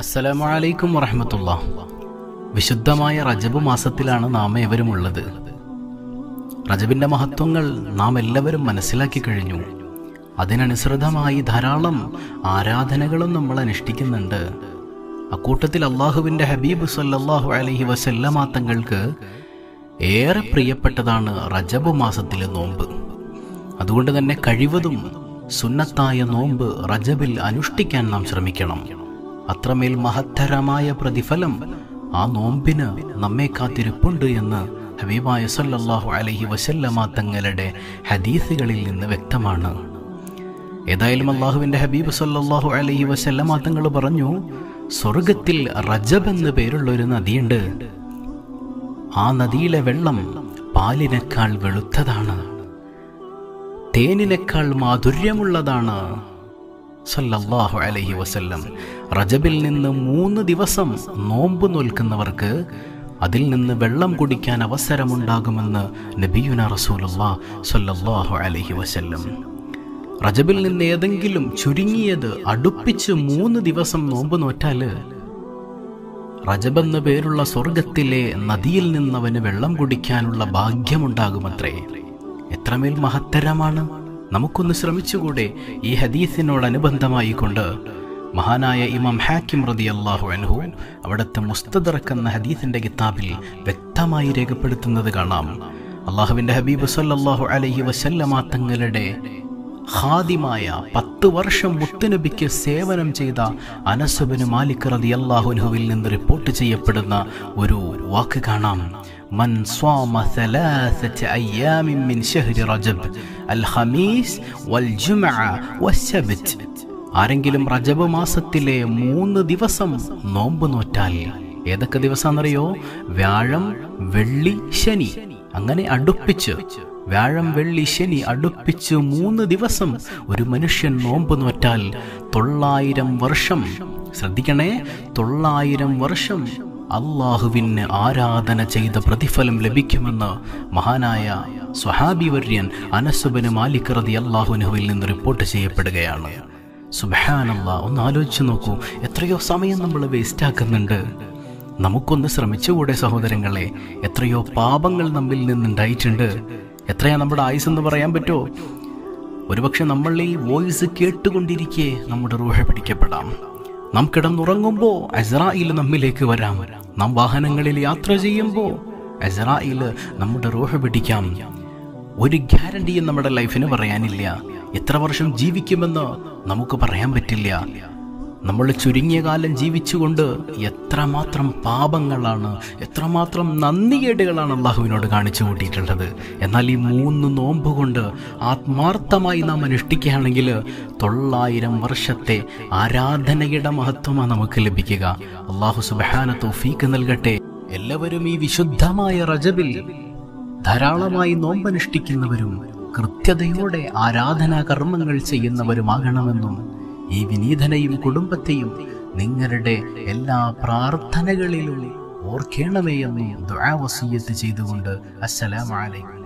അസ്സലാമു അലൈക്കും വറഹമത്തുള്ള വിശുദ്ധമായ റജബ് മാസത്തിലാണ് നാം ഏവരും ഉള്ളത് റജബിന്റെ മഹത്വങ്ങൾ നാം എല്ലാവരും മനസ്സിലാക്കി കഴിഞ്ഞു അതിനനുസൃതമായി ധാരാളം ആരാധനകളും നമ്മൾ അനുഷ്ഠിക്കുന്നുണ്ട് അക്കൂട്ടത്തിൽ അള്ളാഹുവിന്റെ ഹബീബ് സല്ലല്ലാഹു അലൈഹി വസല്ലമ തങ്ങൾക്ക് ഏറെ പ്രിയപ്പെട്ടതാണ് റജബ് മാസത്തിലെ നോമ്പ് അതുകൊണ്ട് തന്നെ കഴിവതും സുന്നത്തായ നോമ്പ് റജബിൽ അനുഷ്ഠിക്കാൻ നാം ശ്രമിക്കണം അത്രമേൽ മഹത്തരമായ പ്രതിഫലം ആ നോമ്പിന് നമ്മെ കാത്തിരിപ്പുണ്ട് എന്ന് ഹബീബായ സല്ലല്ലാഹു അലൈഹി വസല്ലമ തങ്ങളുടെ ഹദീസുകളിൽ നിന്ന് വ്യക്തമാണ് ഏതായാലും അള്ളാഹുവിന്റെ ഹബീബ് സല്ലല്ലാഹു അലൈഹി വസല്ലമ തങ്ങൾ പറഞ്ഞു സ്വർഗത്തിൽ റജബ് എന്ന് പേരുള്ള ഒരു നദിയുണ്ട് ആ നദിയിലെ വെള്ളം പാലിനേക്കാൾ വെളുത്തതാണ് തേനിനേക്കാൾ മാധുര്യമുള്ളതാണ് സല്ലല്ലാഹു അലൈഹി വസല്ലം റജബിൽ നിന്ന് മൂന്ന് ദിവസം നോമ്പ് നോൽക്കുന്നവർക്ക് അതിൽ നിന്ന് വെള്ളം കുടിക്കാൻ അവസരമുണ്ടാകുമെന്ന് നബിയുന റസൂലുള്ളാ സല്ലല്ലാഹു അലൈഹി വസല്ലം റജബിൽ നിന്ന് ഏതെങ്കിലും ചുരുങ്ങിയത് അടുപ്പിച്ച് മൂന്ന് ദിവസം നോമ്പ് നോറ്റാല് റജബ് എന്ന പേരുള്ള സ്വർഗത്തിലെ നദിയിൽ നിന്നവന് വെള്ളം കുടിക്കാനുള്ള ഭാഗ്യമുണ്ടാകുമത്രേ എത്രമേൽ മഹത്തരമാണ് നമുക്കൊന്ന് ശ്രമിച്ചുകൂടെ ഈ ഹദീസിനോടനുബന്ധമായി കൊണ്ട് മഹാനായ ഇമാം ഹാക്കിം റതി അള്ളാഹു അൻഹു അവിടുത്തെ മുസ്തദറക്ക് എന്ന ഹദീസിന്റെ കിതാബിൽ വ്യക്തമായി രേഖപ്പെടുത്തുന്നത് കാണാം അള്ളാഹുവിന്റെ ഹബീബ് സല്ലല്ലാഹു അലൈഹി വസല്ലമ തങ്ങളുടെ ഖാദിമായ പത്ത് വർഷം മുത്തുനബിക്ക് സേവനം ചെയ്ത അനസുബിന് മാലിക് റതി അള്ളാഹുനുഹുവിൽ നിന്ന് റിപ്പോർട്ട് ചെയ്യപ്പെടുന്ന ഒരു വാക്ക് കാണാം من صام ثلاثة أيام من شهر رجب الخميس والجمعة والسبت ആരെങ്കിലും റജബ് മാസത്തിലെ മൂന്ന് ദിവസം നോമ്പ് നോറ്റാൽ ഏതൊക്കെ ദിവസമെന്നറിയോ വ്യാഴം വെള്ളി ശനി അങ്ങനെ അടുപ്പിച്ച് വ്യാഴം വെള്ളി ശനി അടുപ്പിച്ച് മൂന്ന് ദിവസം ഒരു മനുഷ്യൻ നോമ്പ് നോറ്റാൽ തൊള്ളായിരം വർഷം ശ്രദ്ധിക്കണേ തൊള്ളായിരം വർഷം അള്ളാഹുവിന് ആരാധന ചെയ്ത പ്രതിഫലം ലഭിക്കുമെന്ന് മഹാനായ സ്വഹാബി വര്യൻ അനസുബന് മാലിക് റതി അള്ളാഹുനുഹുവിൽ നിന്ന് റിപ്പോർട്ട് ചെയ്യപ്പെടുകയാണ് സുബഹാനല്ല ഒന്ന് ആലോചിച്ച് നോക്കൂ എത്രയോ സമയം നമ്മൾ വേസ്റ്റ് ആക്കുന്നുണ്ട് നമുക്കൊന്ന് ശ്രമിച്ചുകൂടെ സഹോദരങ്ങളെ എത്രയോ പാപങ്ങൾ നമ്മിൽ നിന്നുണ്ടായിട്ടുണ്ട് എത്രയാ നമ്മുടെ ആയുസ് എന്ന് പറയാൻ പറ്റുമോ ഒരുപക്ഷെ നമ്മൾ ഈ വോയിസ് കേട്ടുകൊണ്ടിരിക്കെ നമ്മുടെ റൂഹ പിടിക്കപ്പെടാം നാം കിടന്നുറങ്ങുമ്പോൾ അസറായിൽ നമ്മിലേക്ക് വരാം നാം വാഹനങ്ങളിൽ യാത്ര ചെയ്യുമ്പോൾ അസറായിൽ നമ്മുടെ റൂഹ പിടിക്കാം ഒരു ഗ്യാരണ്ടിയും നമ്മുടെ ലൈഫിന് പറയാനില്ല എത്ര വർഷം ജീവിക്കുമെന്ന് നമുക്ക് പറയാൻ പറ്റില്ല നമ്മൾ ചുരുങ്ങിയ കാലം ജീവിച്ചുകൊണ്ട് എത്രമാത്രം പാപങ്ങളാണ് എത്രമാത്രം നന്ദികേടുകളാണ് അള്ളാഹുവിനോട് കാണിച്ചു കൂട്ടിയിട്ടുള്ളത് എന്നാൽ ഈ മൂന്ന് നോമ്പ് കൊണ്ട് ആത്മാർത്ഥമായി നാം അനുഷ്ഠിക്കുകയാണെങ്കിൽ തൊള്ളായിരം വർഷത്തെ ആരാധനയുടെ മഹത്വമാണ് നമുക്ക് ലഭിക്കുക അള്ളാഹു സുബാന തോഫീക്ക് നൽകട്ടെ എല്ലാവരും ഈ വിശുദ്ധമായ റജബിൽ ധാരാളമായി നോമ്പനുഷ്ഠിക്കുന്നവരും കൃത്യതയോടെ ആരാധനാ കർമ്മങ്ങൾ ചെയ്യുന്നവരുമാകണമെന്നും ഈ വിനീതനെയും കുടുംബത്തെയും നിങ്ങളുടെ എല്ലാ പ്രാർത്ഥനകളിലും ഓർക്കേണമേ എന്നും ദുആ വസിയത്ത് ചെയ്തുകൊണ്ട് അസ്സലാമു അലൈക്കും